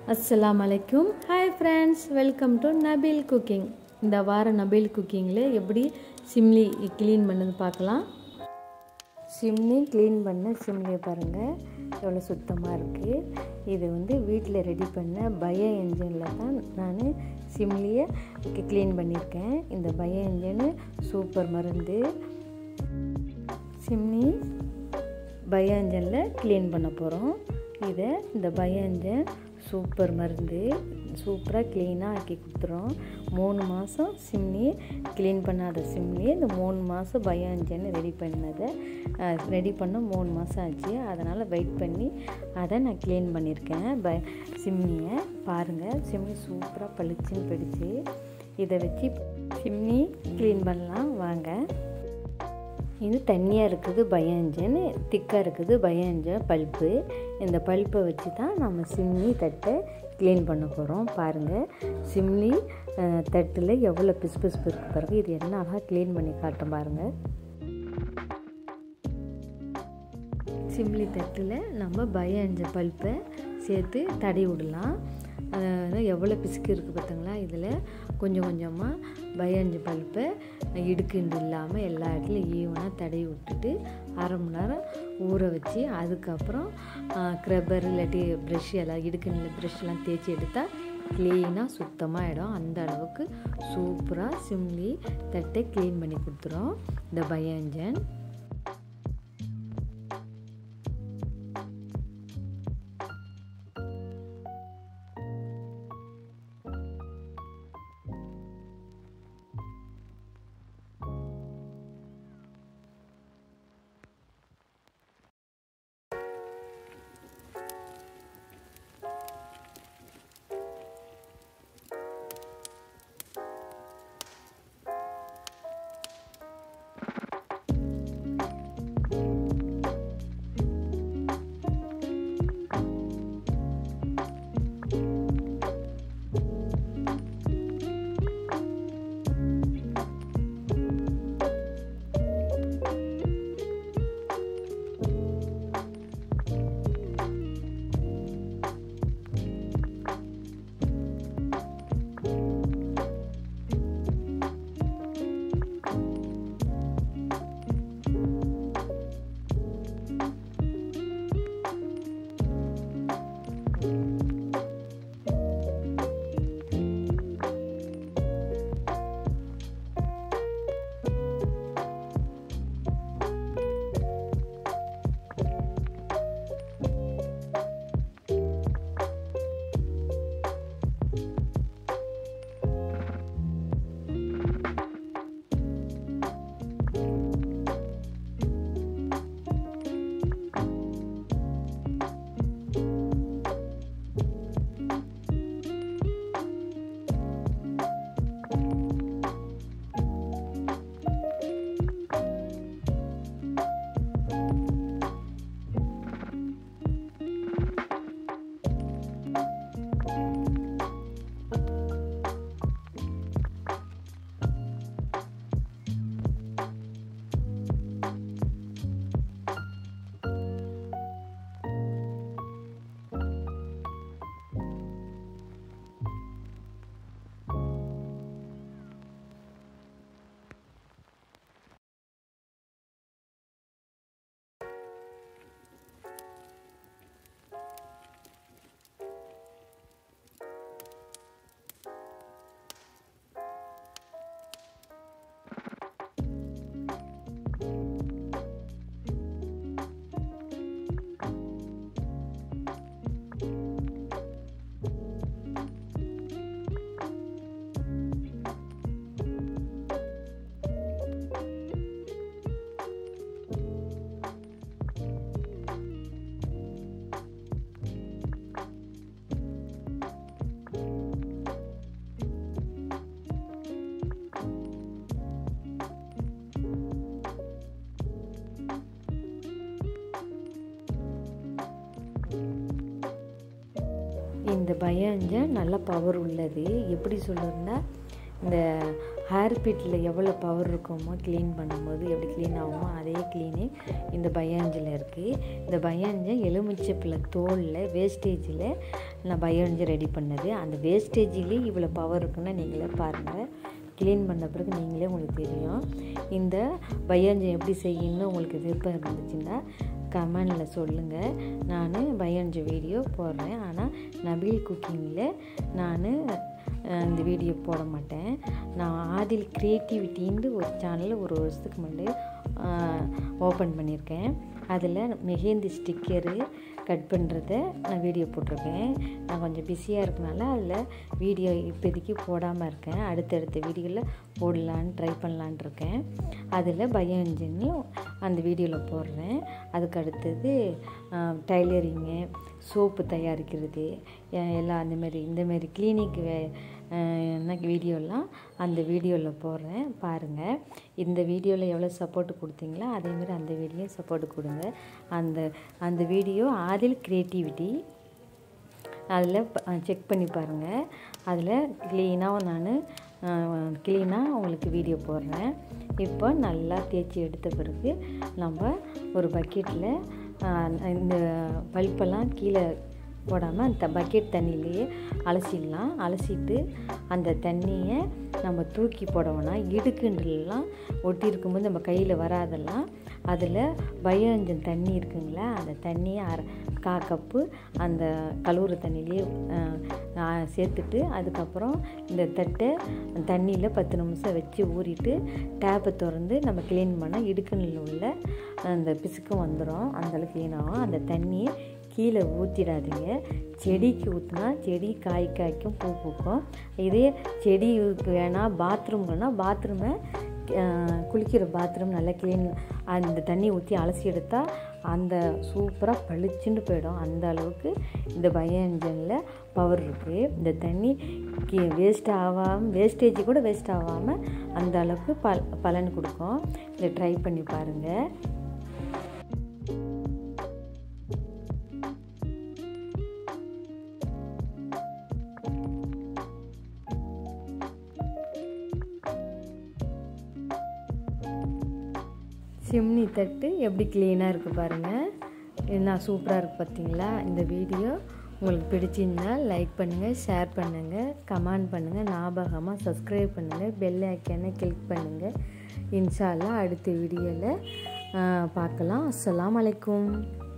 அஸ்ஸலாமு அலைக்கும் hi friends welcome to Nabeel cooking இந்த வார நபீல் குக்கிங்கில் எப்படி சிம்லி க்ளீன் பண்ணது பார்க்கலாம் சிம்னி க்ளீன் பண்ண சிம்லியை பாருங்கள் எவ்வளோ சுத்தமாக இருக்குது இது வந்து வீட்டில் ரெடி பண்ண பய என்ஜினில் தான் நான் சிம்லியை க்ளீன் பண்ணியிருக்கேன் இந்த பய என்ஜின் சூப்பர் மருந்து சிம்னி பய என்ஜினில் க்ளீன் பண்ண போகிறோம் இதை இந்த பய என்ஜின் சூப்பர் மருந்து சூப்பராக க்ளீனாக ஆக்கி கொடுத்துரும் மூணு மாதம் சிம்னி க்ளீன் பண்ணாத சிம்னி இந்த மூணு மாதம் பயாஞ்சன்னு ரெடி பண்ணதை ரெடி பண்ண மூணு மாதம் ஆச்சு அதனால் வெயிட் பண்ணி அதை நான் க்ளீன் பண்ணியிருக்கேன் ப சிம்னியை பாருங்கள் சிம்னி சூப்பராக பளிச்சுன்னு போயிடுச்சு இதை வச்சு சிம்னி க்ளீன் பண்ணலாம் வாங்க இது தண்ணியாக இருக்குது பயஞ்சன் திக்காக இருக்குது பயஞ்சன் பல்ப்பு இந்த பல்ப்பை வச்சு தான் நம்ம சிம்னி தட்டை க்ளீன் பண்ண போகிறோம் பாருங்கள் சிம்னி தட்டில் எவ்வளோ பிசு பிசுப்பு இருக்குது பாருங்கள் இது என்ன அழகாக க்ளீன் பண்ணி காட்டும் பாருங்கள் சிம்லி தட்டில் நம்ம பயஞ்ச பல்ப்பை சேர்த்து தடவி விடலாம் எவ்வளோ பிசுக்கு இருக்குது பார்த்தீங்களா இதில் கொஞ்சம் கொஞ்சமாக பயஞ்சு பல்ப்பை இடுக்குண்டு இல்லாமல் எல்லா இடத்துலையும் ஈவனாக தடவி விட்டுட்டு அரை மணி நேரம் ஊற வச்சு அதுக்கப்புறம் க்ரப்பர் இல்லாட்டி ப்ரெஷ் எல்லாம் இடுக்குண்டில் ப்ரெஷ்லாம் தேய்ச்சி எடுத்தால் க்ளீனாக சுத்தமாக ஆகிடும் அந்த அளவுக்கு சூப்பராக சிம்லி தட்டை க்ளீன் பண்ணி கொடுத்துரும் இந்த பயஞ்சன் இந்த பயஞ்ச நல்ல பவர் உள்ளது எப்படி சொல்லுறதுனா இந்த ஹேர் பிட்டில் எவ்வளோ பவர் இருக்குமோ க்ளீன் பண்ணும்போது எப்படி க்ளீன் ஆகுமோ அதே க்ளீனிங் இந்த பயாஞ்சில் இருக்குது இந்த பயாஞ்சை எலுமிச்சப்பில் தோலில் வேஸ்டேஜில் நான் பயாஞ்சை ரெடி பண்ணது அந்த வேஸ்டேஜிலே இவ்வளோ பவர் இருக்குன்னு நீங்களே பாருங்கள் க்ளீன் பண்ண பிறகு நீங்களே உங்களுக்கு தெரியும் இந்த பயாஞ்சம் எப்படி செய்யணும்னு உங்களுக்கு விருப்பம் இருந்துச்சுன்னா கமெண்டில் சொல்லுங்கள் நான் பயாஞ்ச வீடியோ போடுறேன் ஆனால் நபீல் குக்கிங்கில் நான் இந்த வீடியோ போட மாட்டேன் நான் ஆதில் க்ரியேட்டிவிட்டின்னு ஒரு சேனல் ஒரு வருஷத்துக்கு முன்னாடி ஓப்பன் பண்ணியிருக்கேன் அதில் மெஹேந்தி ஸ்டிக்கரு கட் பண்ணுறத நான் வீடியோ போட்டிருக்கேன் நான் கொஞ்சம் பிஸியாக இருக்கனால அதில் வீடியோ இப்போதைக்கு போடாமல் இருக்கேன் அடுத்தடுத்த வீடியோவில் போடலான்னு ட்ரை பண்ணலான் இருக்கேன் அதில் பயோ இன்ஜின்லையும் அந்த வீடியோவில் போடுறேன் அதுக்கு அடுத்தது டைலரிங்கு சோப்பு தயாரிக்கிறது எல்லாம் அந்தமாரி இந்தமாரி கிளினிக் என்ன வீடியோலாம் அந்த வீடியோவில் போடுறேன் பாருங்கள் இந்த வீடியோவில் எவ்வளோ சப்போர்ட் கொடுத்தீங்களோ அதேமாரி அந்த வீடியோ சப்போர்ட் கொடுங்க அந்த அந்த வீடியோ ஆதில் க்ரியேட்டிவிட்டி அதில் செக் பண்ணி பாருங்கள் அதில் க்ளீனாக நான் க்ளீனாக உங்களுக்கு வீடியோ போடுறேன் இப்போ நல்லா தேய்ச்சி எடுத்த பிறகு நம்ம ஒரு பக்கெட்டில் இந்த பல்பெல்லாம் கீழே போடாமல் அந்த பக்கெட் தண்ணியிலேயே அலசிடலாம் அலசிட்டு அந்த தண்ணியை நம்ம தூக்கி போடவோம்னா இடுக்குன்றலாம் ஒட்டி இருக்கும்போது நம்ம கையில் வராதெல்லாம் அதில் பயோஞ்சன் தண்ணி இருக்குங்களா அந்த தண்ணியை அரை கா கப்பு அந்த கழுவுற தண்ணியிலே சேர்த்துட்டு அதுக்கப்புறம் இந்த தட்டை தண்ணியில் பத்து நிமிஷம் வச்சு ஊறிட்டு டேப்பை திறந்து நம்ம க்ளீன் பண்ணால் இடுக்குனில் உள்ள அந்த பிசுக்கும் வந்துடும் அந்தளவு க்ளீன் ஆகும் அந்த தண்ணியை கீழே ஊற்றிடாதீங்க செடிக்கு ஊற்றினா செடி காய் காய்க்கும் பூ பூக்கும் இதே செடிக்கு வேணால் பாத்ரூம் வேணால் பாத்ரூமை குளிக்கிற பாத்ரூம் நல்லா க்ளீன் அந்த தண்ணி ஊற்றி அலசி எடுத்தால் அந்த சூப்பராக பளிச்சுன்னு போயிடும் அந்த அளவுக்கு இந்த பயோ இன்ஜினில் பவர் இருக்குது இந்த தண்ணி வேஸ்ட் ஆகாமல் வேஸ்டேஜ் கூட வேஸ்ட் ஆகாமல் அந்த அளவுக்கு ப பலன் கொடுக்கும் இதை ட்ரை பண்ணி பாருங்கள் சிம்னி தட்டு எப்படி க்ளீனாக இருக்குது பாருங்கள் என்ன சூப்பராக இருக்குது பார்த்தீங்களா இந்த வீடியோ உங்களுக்கு பிடிச்சிருந்தா லைக் பண்ணுங்கள் ஷேர் பண்ணுங்கள் கமெண்ட் பண்ணுங்கள் ஞாபகமாக சப்ஸ்கிரைப் பண்ணுங்கள் பெல் ஐக்கானை கிளிக் பண்ணுங்கள் இன்ஷால்லா அடுத்த வீடியோவில் பார்க்கலாம் அஸ்லாம் வலைக்கும்